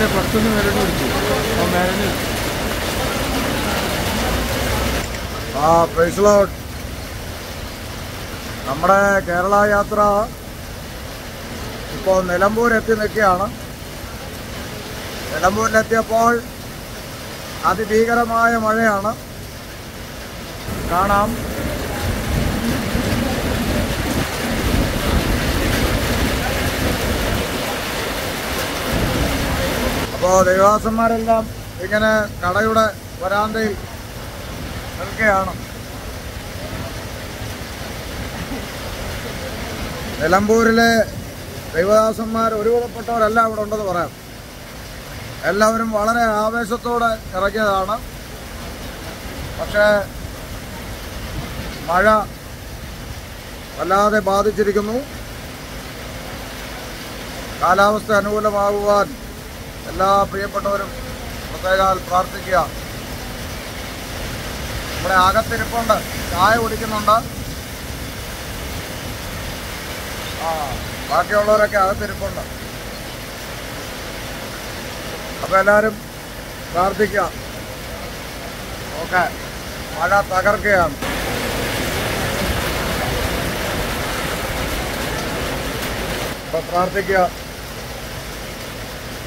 മറ്റേ പുറത്തുനിന്ന് മേലോട്ട് പിടിച്ചു അപ്പോൾ മേലോട്ട് ആ പ്രൈസ് ലോഡ് നമ്മുടെ കേരള യാത്ര ഇപ്പോൾ നിലമ്പൂർ എത്തി നിൽക്കുകയാണ് നിലമ്പൂരിലെത്തിയപ്പോൾ അതിഭീകരമായ മഴയാണ് കാണാം അപ്പോൾ ദൈവാസന്മാരെല്ലാം ഇങ്ങനെ കടയുടെ വരാന്തയിൽ നിൽക്കുകയാണ് നിലമ്പൂരിലെ ദൈവദാസന്മാർ ഒരുവിധപ്പെട്ടവരെല്ലാം ഇവിടെ ഉണ്ടെന്ന് പറയാം എല്ലാവരും വളരെ ആവേശത്തോടെ ഇറങ്ങിയതാണ് പക്ഷേ മഴ വല്ലാതെ ബാധിച്ചിരിക്കുന്നു കാലാവസ്ഥ അനുകൂലമാകുവാൻ എല്ലാ പ്രിയപ്പെട്ടവരും പ്രത്യേകാൽ പ്രാർത്ഥിക്കുക ഇവിടെ അകത്തിരിപ്പുണ്ട് ചായ കുടിക്കുന്നുണ്ട് ആ ബാക്കിയുള്ളവരൊക്കെ അകത്തിരിപ്പുണ്ട് അപ്പൊ എല്ലാവരും പ്രാർത്ഥിക്കുക ഓക്കെ മഴ തകർക്കുകയാണ് അപ്പൊ പ്രാർത്ഥിക്കുക